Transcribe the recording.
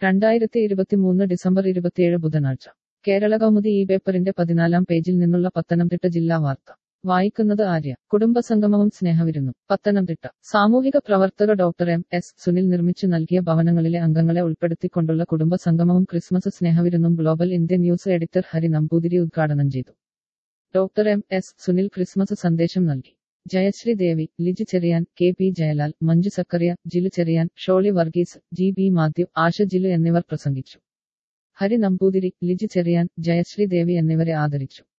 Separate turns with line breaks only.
രണ്ടായിരത്തി ഇരുപത്തിമൂന്ന് ഡിസംബർ ഇരുപത്തിയേഴ് ബുധനാഴ്ച കേരള കൗമുദി ഈ പേപ്പറിന്റെ പതിനാലാം പേജിൽ നിന്നുള്ള പത്തനംതിട്ട ജില്ലാ വാർത്ത വായിക്കുന്നത് ആര്യ കുടുംബസംഗമവും സ്നേഹവിരുന്നും പത്തനംതിട്ട സാമൂഹിക പ്രവർത്തക ഡോക്ടർ എം എസ് സുനിൽ നിർമ്മിച്ചു നൽകിയ ഭവനങ്ങളിലെ അംഗങ്ങളെ ഉൾപ്പെടുത്തിക്കൊണ്ടുള്ള കുടുംബസംഗമവും ക്രിസ്മസ് സ്നേഹവിരുന്നും global Indian news editor Hari Namboothiri ഉദ്ഘാടനം ചെയ്തു doctor M S Sunil Christmas സന്ദേശം നൽകി Jayasree Devi Liji Cherian K P Jayalal Manju Zachariah Jilu Cherian Sholy Varghese G B Mathew Asha Jilu എന്നിവർ പ്രസംഗിച്ചു ഹരി നമ്പൂതിരി ലിജി ചെറിയാൻ ജയശ്രീ ദേവി എന്നിവരെ ആദരിച്ചു